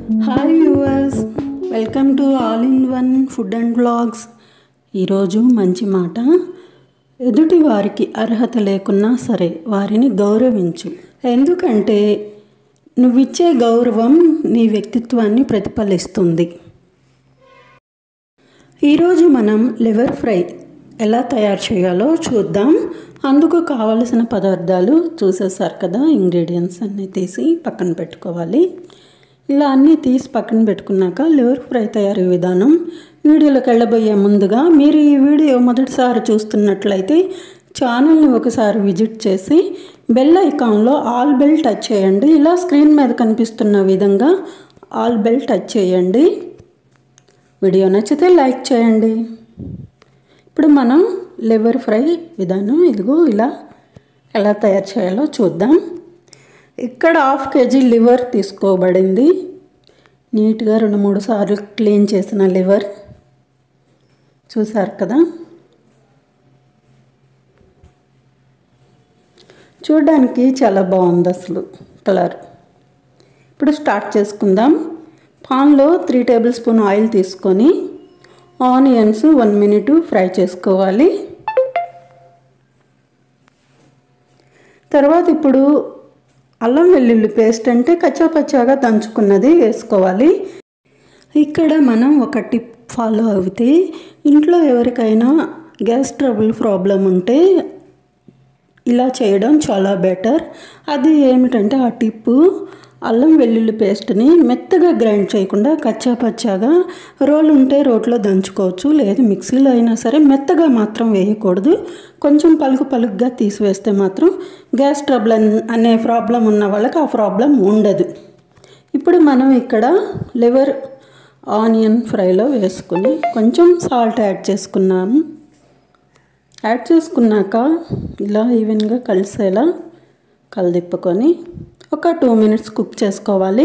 hi viewers welcome to all in one food and blogs ఈరోజు మంచి మాట ఎదుటి వారికి అర్హత లేకున్నా సరే వారిని గౌరవించు ఎందుకంటే నువ్విచ్చే గౌరవం నీ వ్యక్తిత్వాన్ని ప్రతిఫలిస్తుంది ఈరోజు మనం లివర్ ఫ్రై ఎలా తయారు చేయాలో చూద్దాం అందుకు కావలసిన పదార్థాలు చూసేసారు కదా ఇంగ్రీడియంట్స్ అన్నీ తీసి పక్కన పెట్టుకోవాలి ఇలా అన్నీ తీసి పక్కన పెట్టుకున్నాక లివర్ ఫ్రై తయారీ విధానం వీడియోలోకి వెళ్ళబోయే ముందుగా మీరు ఈ వీడియో మొదటిసారి చూస్తున్నట్లయితే ఛానల్ని ఒకసారి విజిట్ చేసి బెల్ ఐకాన్లో ఆల్ బెల్ టచ్ చేయండి ఇలా స్క్రీన్ మీద కనిపిస్తున్న విధంగా ఆల్ బెల్ టచ్ చేయండి వీడియో నచ్చితే లైక్ చేయండి ఇప్పుడు మనం లివర్ ఫ్రై విధానం ఇదిగో ఇలా ఎలా తయారు చేయాలో చూద్దాం ఇక్కడ హాఫ్ కేజీ లివర్ తీసుకోబడింది నీట్గా రెండు మూడు సార్లు క్లీన్ చేసిన లివర్ చూసారు కదా చూడడానికి చాలా బాగుంది అసలు కలర్ ఇప్పుడు స్టార్ట్ చేసుకుందాం పాన్లో త్రీ టేబుల్ స్పూన్ ఆయిల్ తీసుకొని ఆనియన్స్ వన్ మినిట్ ఫ్రై చేసుకోవాలి తర్వాత ఇప్పుడు అల్లం వెల్లుల్లి పేస్ట్ అంటే కచ్చాపచ్చాగా దంచుకున్నది వేసుకోవాలి ఇక్కడ మనం ఒక టిప్ ఫాలో అయితే ఇంట్లో ఎవరికైనా గ్యాస్ ట్రబుల్ ప్రాబ్లం ఉంటే ఇలా చేయడం చాలా బెటర్ అది ఏమిటంటే ఆ టిప్పు అల్లం వెల్లుల్లి పేస్ట్ని మెత్తగా గ్రైండ్ చేయకుండా కచ్చా పచ్చాగా రోల్ ఉంటే రోట్లో దంచుకోవచ్చు లేదు మిక్సీలో అయినా సరే మెత్తగా మాత్రం వేయకూడదు కొంచెం పలుకు పలుకుగా తీసివేస్తే మాత్రం గ్యాస్ ట్రబుల్ అనే ప్రాబ్లం ఉన్న వాళ్ళకి ఆ ప్రాబ్లం ఉండదు ఇప్పుడు మనం ఇక్కడ లివర్ ఆనియన్ ఫ్రైలో వేసుకుని కొంచెం సాల్ట్ యాడ్ చేసుకున్నాము యాడ్ చేసుకున్నాక ఇలా ఈవెన్గా కలిసేలా కలదిప్పుకొని ఒక టూ మినిట్స్ కుక్ చేసుకోవాలి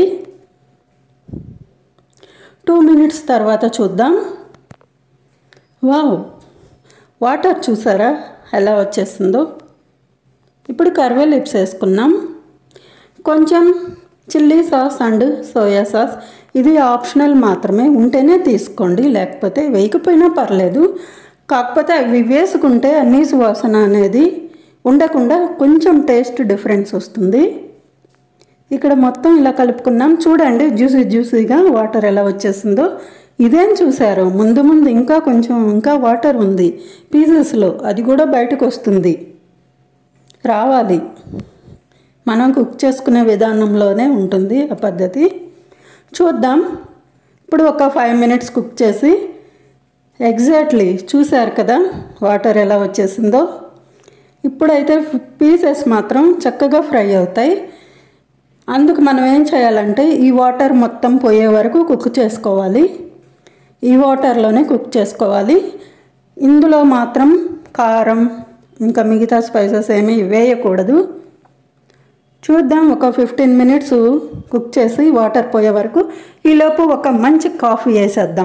టూ మినిట్స్ తర్వాత చూద్దాం వావ్ వాటర్ చూసారా ఎలా వచ్చేసిందో ఇప్పుడు కర్వే లిప్స్ వేసుకున్నాం కొంచెం chilli sauce and soya sauce ఇది ఆప్షనల్ మాత్రమే ఉంటేనే తీసుకోండి లేకపోతే వేయకపోయినా పర్లేదు కాకపోతే అవి వేసుకుంటే అన్నీ సువాసన అనేది ఉండకుండా కొంచెం టేస్ట్ డిఫరెన్స్ వస్తుంది ఇక్కడ మొత్తం ఇలా కలుపుకున్నాం చూడండి జ్యూసీ జ్యూసీగా వాటర్ ఎలా వచ్చేసిందో ఇదేం చూసారు ముందు ముందు ఇంకా కొంచెం ఇంకా వాటర్ ఉంది పీసెస్లో అది కూడా బయటకు వస్తుంది రావాలి మనం కుక్ చేసుకునే విధానంలోనే ఉంటుంది ఆ పద్ధతి చూద్దాం ఇప్పుడు ఒక ఫైవ్ మినిట్స్ కుక్ చేసి ఎగ్జాక్ట్లీ చూశారు కదా వాటర్ ఎలా వచ్చేసిందో ఇప్పుడైతే పీసెస్ మాత్రం చక్కగా ఫ్రై అవుతాయి అందుకు మనం ఏం చేయాలంటే ఈ వాటర్ మొత్తం పోయే వరకు కుక్ చేసుకోవాలి ఈ వాటర్లోనే కుక్ చేసుకోవాలి ఇందులో మాత్రం కారం ఇంకా మిగతా స్పైసెస్ ఏమీ వేయకూడదు చూద్దాం ఒక ఫిఫ్టీన్ మినిట్స్ కుక్ చేసి వాటర్ పోయే వరకు ఈలోపు ఒక మంచి కాఫీ వేసేద్దాం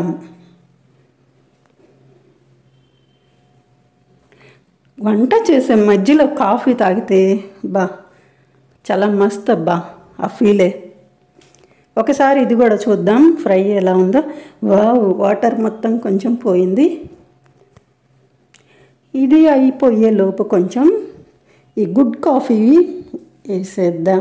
వంట చేసే మధ్యలో కాఫీ తాగితే బా చాలా మస్త్ అబ్బా ఆ ఫీలే ఒకసారి ఇది కూడా చూద్దాం ఫ్రై ఎలా ఉందో వావ్ వాటర్ మొత్తం కొంచెం పోయింది ఇది అయిపోయే లోపు కొంచెం ఈ గుడ్ కాఫీ వేసేద్దాం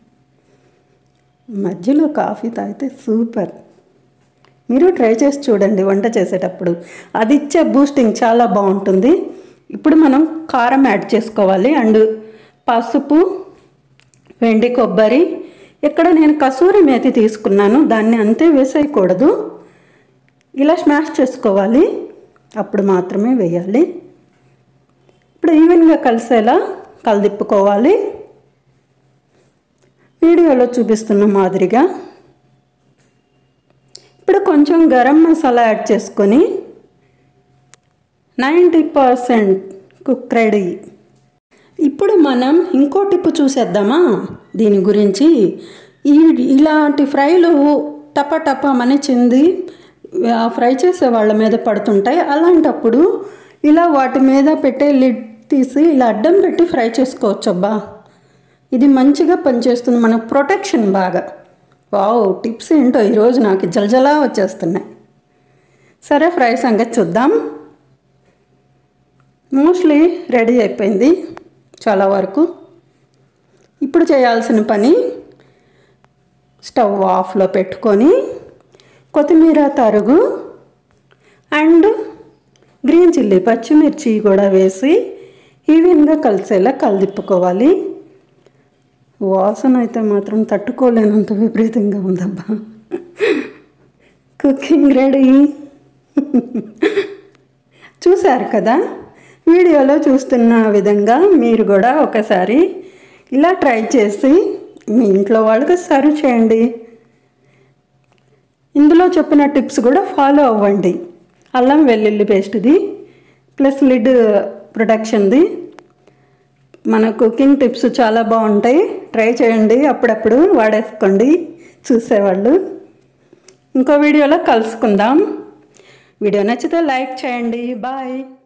మధ్యలో కాఫీ తాగితే సూపర్ మీరు ట్రై చేసి చూడండి వంట చేసేటప్పుడు అది ఇచ్చే బూస్టింగ్ చాలా బాగుంటుంది ఇప్పుడు మనం కారం యాడ్ చేసుకోవాలి అండ్ పసుపు వెండి కొబ్బరి ఇక్కడ నేను కసూరి మేతి తీసుకున్నాను దాన్ని అంతే వేసేయకూడదు ఇలా స్మాష్ చేసుకోవాలి అప్పుడు మాత్రమే వేయాలి ఇప్పుడు ఈవెన్గా కలిసేలా కలదిప్పుకోవాలి వీడియోలో చూపిస్తున్న మాదిరిగా ఇప్పుడు కొంచెం గరం మసాలా యాడ్ చేసుకొని నైంటీ పర్సెంట్ కుక్ రెడీ ఇప్పుడు మనం ఇంకో టిప్పు చూసేద్దామా దీని గురించి ఈ ఇలాంటి ఫ్రైలు టప టపమని చింది ఫ్రై చేసే వాళ్ళ మీద పడుతుంటాయి అలాంటప్పుడు ఇలా వాటి మీద పెట్టే లిడ్ తీసి ఇలా అడ్డం పెట్టి ఫ్రై చేసుకోవచ్చు అబ్బా ఇది మంచిగా పనిచేస్తుంది మనకు ప్రొటెక్షన్ బాగా వావ్ టిప్స్ ఏంటో ఈరోజు నాకు జలజలా వచ్చేస్తున్నాయి సరే ఫ్రై సంగతి చూద్దాం మోస్ట్లీ రెడీ అయిపోయింది చాలా వరకు ఇప్పుడు చేయాల్సిన పని స్టవ్ ఆఫ్లో పెట్టుకొని కొత్తిమీర తరుగు అండ్ గ్రీన్ చిల్లీ పచ్చిమిర్చి కూడా వేసి ఈవెన్గా కలిసేలా కలిదిప్పుకోవాలి వాసన అయితే మాత్రం తట్టుకోలేనంత విపరీతంగా ఉందబ్బా కుకింగ్ రెడీ చూశారు కదా వీడియోలో చూస్తున్న విధంగా మీరు కూడా ఒకసారి ఇలా ట్రై చేసి మీ ఇంట్లో వాళ్ళకి సర్వ్ చేయండి ఇందులో చెప్పిన టిప్స్ కూడా ఫాలో అవ్వండి అల్లం వెల్లుల్లి పేస్ట్ది ప్లస్ లిడ్ ప్రొడక్షన్ది మన కుకింగ్ టిప్స్ చాలా బాగుంటాయి ట్రై చేయండి అప్పుడప్పుడు వాడేసుకోండి చూసేవాళ్ళు ఇంకో వీడియోలో కలుసుకుందాం వీడియో నచ్చితే లైక్ చేయండి బాయ్